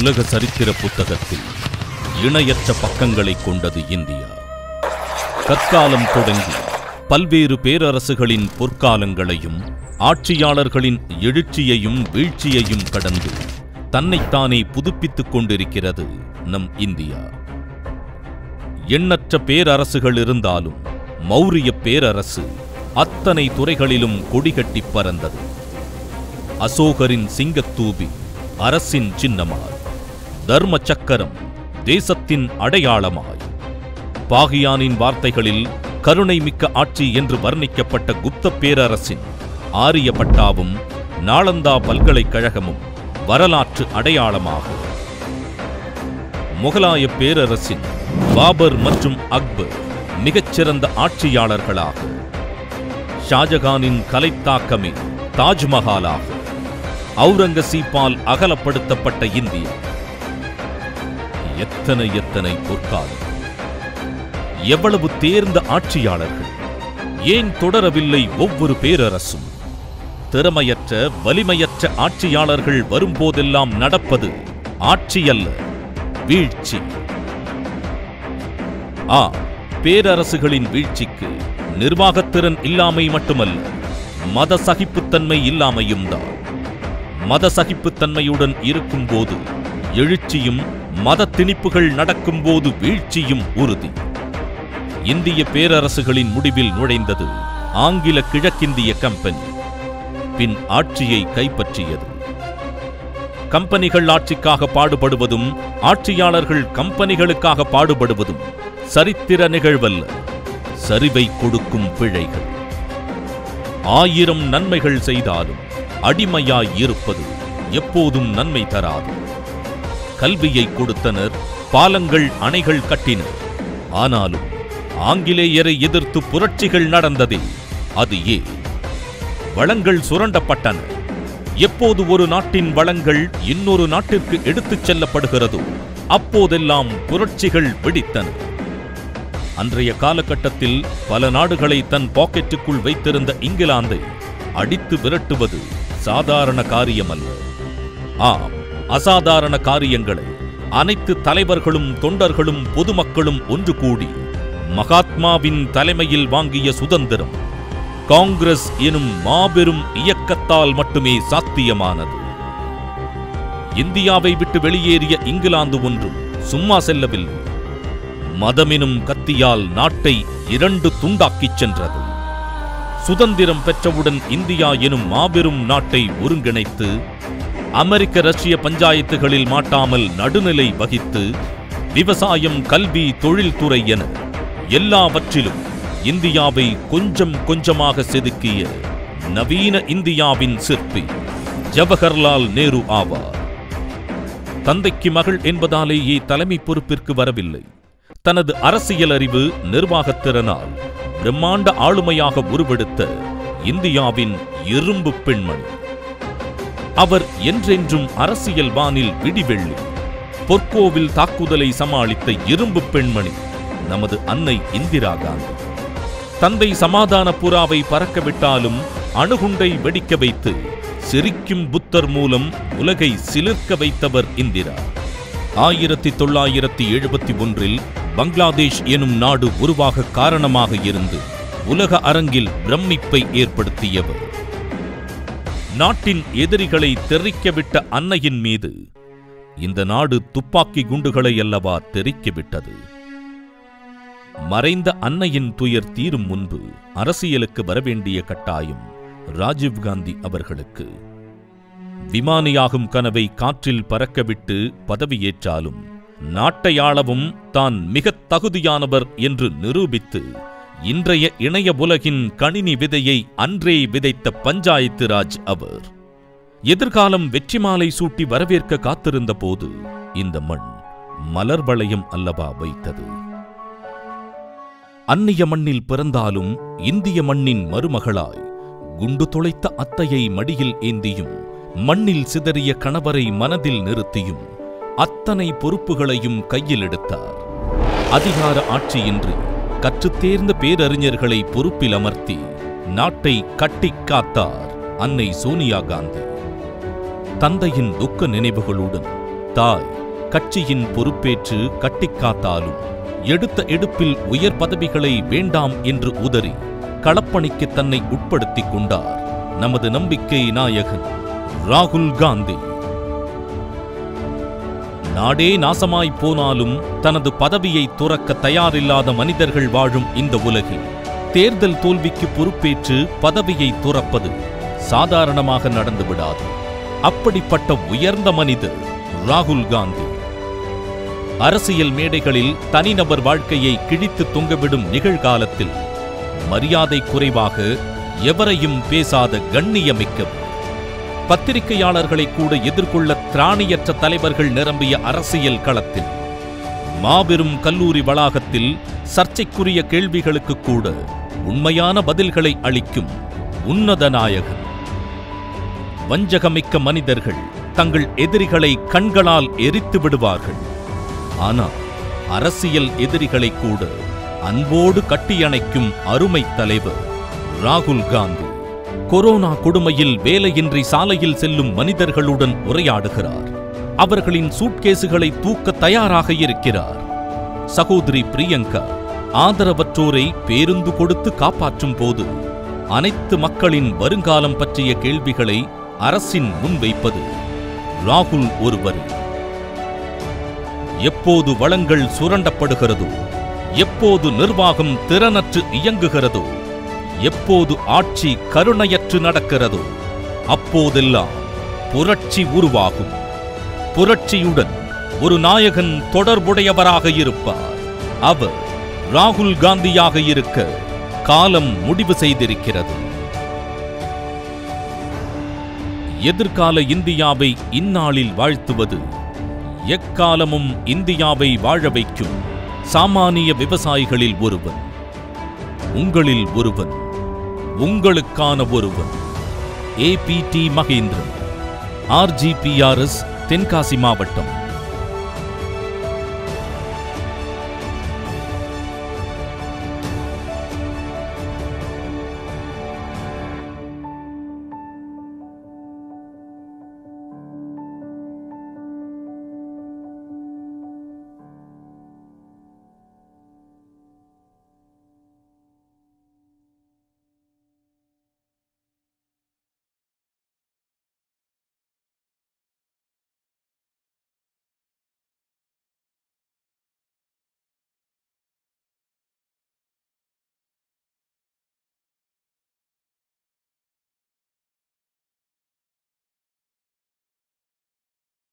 உலக சரித்திர புத்தகத்தில் இணையற்ற பக்கங்களை கொண்டது இந்தியா கற்காலம் தொடங்கி பல்வேறு பேரரசுகளின் பொற்காலங்களையும் ஆட்சியாளர்களின் எழுச்சியையும் வீழ்ச்சியையும் கடந்து தன்னைத்தானே புதுப்பித்துக் கொண்டிருக்கிறது நம் இந்தியா எண்ணற்ற பேரரசுகள் இருந்தாலும் மௌரிய பேரரசு அத்தனை துறைகளிலும் கொடிகட்டி பறந்தது அசோகரின் சிங்கத்தூபி அரசின் சின்னமாய் தர்ம சக்கரம் தேசத்தின் அடையாளமாய் பாகியானின் வார்த்தைகளில் கருணை மிக்க ஆட்சி என்று வர்ணிக்கப்பட்ட குப்த பேரரசின் ஆரியப்பட்டாவும் நாளந்தா பல்கலைக்கழகமும் வரலாற்று அடையாளமாக முகலாய பேரரசின் பாபர் மற்றும் அக்பர் மிகச்சிறந்த ஆட்சியாளர்களாக ஷாஜகானின் கலைத்தாக்கமே தாஜ்மஹாலாக அவுரங்கசீப்பால் அகலப்படுத்தப்பட்ட இந்தியா எத்தனை எத்தனை பொற்காலம் எவ்வளவு தேர்ந்த ஆட்சியாளர்கள் ஏன் தொடரவில்லை ஒவ்வொரு பேரரசும் திறமையற்ற வலிமையற்ற ஆட்சியாளர்கள் வரும்போதெல்லாம் நடப்பது ஆட்சியல்ல வீழ்ச்சி ஆ பேரரசுகளின் வீழ்ச்சிக்கு நிர்வாகத்திறன் இல்லாமை மட்டுமல்ல மத சகிப்புத்தன்மை இல்லாமையும் தான் மத சகிப்புத்தன்மையுடன் இருக்கும்போது எழுச்சியும் மத திணிப்புகள் நடக்கும்போது வீழ்ச்சியும் உறுதி இந்திய பேரரசுகளின் முடிவில் நுழைந்தது ஆங்கில கிழக்கிந்திய கம்பெனி பின் ஆட்சியை கைப்பற்றியது கம்பெனிகள் ஆட்சிக்காக பாடுபடுவதும் ஆட்சியாளர்கள் கம்பெனிகளுக்காக பாடுபடுவதும் சரித்திர நிகழ்வல்ல சரிவை கொடுக்கும் பிழைகள் ஆயிரம் நன்மைகள் செய்தாலும் அடிமையாய் இருப்பது எப்போதும் நன்மை தராது கல்வியை கொடுத்தனர் பாலங்கள் அணைகள் கட்டினர் ஆனாலும் ஆங்கிலேயரை எதிர்த்து புரட்சிகள் நடந்ததே அது ஏன் வளங்கள் சுரண்டப்பட்டன எப்போது ஒரு நாட்டின் வளங்கள் இன்னொரு நாட்டிற்கு எடுத்துச் செல்லப்படுகிறதோ அப்போதெல்லாம் புரட்சிகள் வெடித்தன அன்றைய காலகட்டத்தில் பல நாடுகளை தன் பாக்கெட்டுக்குள் வைத்திருந்த இங்கிலாந்தை அடித்து விரட்டுவது சாதாரண காரியமல்ல ஆம் அசாதாரண காரியங்களை அனைத்து தலைவர்களும் தொண்டர்களும் பொதுமக்களும் ஒன்று கூடி மகாத்மாவின் தலைமையில் வாங்கிய சுதந்திரம் காங்கிரஸ் எனும் மாபெரும் இயக்கத்தால் மட்டுமே சாத்தியமானது இந்தியாவை விட்டு வெளியேறிய இங்கிலாந்து ஒன்றும் சும்மா செல்லவில்லை மதமெனும் கத்தியால் நாட்டை இரண்டு துண்டாக்கிச் சென்றது சுதந்திரம் பெற்றவுடன் இந்தியா எனும் மாபெரும் நாட்டை ஒருங்கிணைத்து அமெரிக்க ரஷ்ய பஞ்சாயத்துகளில் மாட்டாமல் நடுநிலை வகித்து விவசாயம் கல்வி தொழில்துறை என எல்லாவற்றிலும் இந்தியாவை கொஞ்சம் கொஞ்சமாக செதுக்கிய நவீன இந்தியாவின் சிற்பி ஜவஹர்லால் நேரு ஆவார் தந்தைக்கு மகள் என்பதாலேயே தலைமை பொறுப்பிற்கு வரவில்லை தனது அரசியல் அறிவு நிர்வாகத்திறனால் பிரம்மாண்ட ஆளுமையாக உருவெடுத்த இந்தியாவின் இரும்பு பெண்மணி அவர் என்றென்றும் அரசியல் வானில் விடிவெள்ளி பொற்கோவில் தாக்குதலை சமாளித்த இரும்பு பெண்மணி நமது அன்னை இந்திரா காந்தி தந்தை சமாதான புறாவை பறக்க விட்டாலும் அணுகுண்டை வெடிக்க வைத்து சிரிக்கும் புத்தர் மூலம் உலகை சிலிர்க்க வைத்தவர் இந்திரா ஆயிரத்தி தொள்ளாயிரத்தி எழுபத்தி ஒன்றில் பங்களாதேஷ் எனும் நாடு உருவாக காரணமாக இருந்து உலக அரங்கில் பிரமிப்பை ஏற்படுத்தியவர் நாட்டின் எதிரிகளை தெரிக்கவிட்ட அன்னையின் மீது இந்த நாடு துப்பாக்கி குண்டுகளை அல்லவா தெரிக்கிவிட்டது மறைந்த அன்னையின் துயர் தீரும் முன்பு அரசியலுக்கு வரவேண்டிய கட்டாயம் ராஜீவ்காந்தி அவர்களுக்கு விமானியாகும் கனவை காற்றில் பறக்கவிட்டு பதவியேற்றாலும் நாட்டை ஆளவும் தான் மிகத் தகுதியானவர் என்று நிரூபித்து இன்றைய இணைய உலகின் கணினி விதையை அன்றே விதைத்த பஞ்சாயத்து ராஜ் அவர் எதிர்காலம் வெற்றி மாலை சூட்டி வரவேற்க காத்திருந்த போது இந்த மண் மலர் வளையம் அல்லவா வைத்தது அந்நிய மண்ணில் பிறந்தாலும் இந்திய மண்ணின் மருமகளாய் குண்டு துளைத்த அத்தையை மடியில் ஏந்தியும் மண்ணில் சிதறிய கணவரை மனதில் நிறுத்தியும் அத்தனை பொறுப்புகளையும் கையில் எடுத்தார் அதிகார ஆட்சியின்றி கற்றுத் தேர்ந்த பேரறிஞர்களை பொறுப்பில் அமர்த்தி நாட்டை கட்டிக் காத்தார் அன்னை சோனியா காந்தி தந்தையின் துக்க நினைவுகளுடன் தாய் கட்சியின் பொறுப்பேற்று கட்டிக்காத்தாலும் எடுத்த எடுப்பில் உயர் பதவிகளை வேண்டாம் என்று உதறி களப்பணிக்கு தன்னை உட்படுத்திக் கொண்டார் நமது நம்பிக்கை நாயகன் ராகுல் காந்தி நாடே நாசமாய் போனாலும் தனது பதவியை துறக்க தயாரில்லாத மனிதர்கள் வாழும் இந்த உலகில் தேர்தல் தோல்விக்கு பொறுப்பேற்று பதவியை துறப்பது சாதாரணமாக நடந்துவிடாது அப்படிப்பட்ட உயர்ந்த மனிதர் ராகுல் காந்தி அரசியல் மேடைகளில் தனிநபர் வாழ்க்கையை கிழித்து தொங்கவிடும் நிகழ்காலத்தில் மரியாதை குறைவாக எவரையும் பேசாத கண்ணியமிக்கவர் பத்திரிகையாளர்களை கூட எதிர்கொள்ள திராணியற்ற தலைவர்கள் நிரம்பிய அரசியல் களத்தில் மாபெரும் கல்லூரி வளாகத்தில் சர்ச்சைக்குரிய கேள்விகளுக்கு கூட உண்மையான பதில்களை அளிக்கும் உன்னத நாயகன் வஞ்சகமிக்க மனிதர்கள் தங்கள் எதிரிகளை கண்களால் எரித்து விடுவார்கள் ஆனால் அரசியல் எதிரிகளை கூட அன்போடு கட்டியணைக்கும் அருமை தலைவர் ராகுல் காந்தி கொரோனா கொடுமையில் வேலையின்றி சாலையில் செல்லும் மனிதர்களுடன் உரையாடுகிறார் அவர்களின் சூட்கேசுகளை தூக்க தயாராக இருக்கிறார் சகோதரி பிரியங்கா ஆதரவற்றோரை பேருந்து கொடுத்து காப்பாற்றும் போது அனைத்து மக்களின் வருங்காலம் பற்றிய கேள்விகளை அரசின் முன்வைப்பது ராகுல் ஒருவர் எப்போது வளங்கள் சுரண்டப்படுகிறதோ எப்போது நிர்வாகம் திறனற்று இயங்குகிறதோ எப்போது ஆட்சி கருணையற்று நடக்கிறதோ அப்போதெல்லாம் புரட்சி உருவாகும் புரட்சியுடன் ஒரு நாயகன் தொடர்புடையவராக இருப்பார் அவர் ராகுல் காந்தியாக இருக்க காலம் முடிவு செய்திருக்கிறது எதிர்கால இந்தியாவை இந்நாளில் வாழ்த்துவது எக்காலமும் இந்தியாவை வாழ வைக்கும் சாமானிய விவசாயிகளில் ஒருவன் உங்களில் ஒருவன் உங்களுக்கான ஒருவன் ஏபிடி மகேந்திரன் ஆர்ஜிபிஆர்எஸ் தென்காசி மாவட்டம்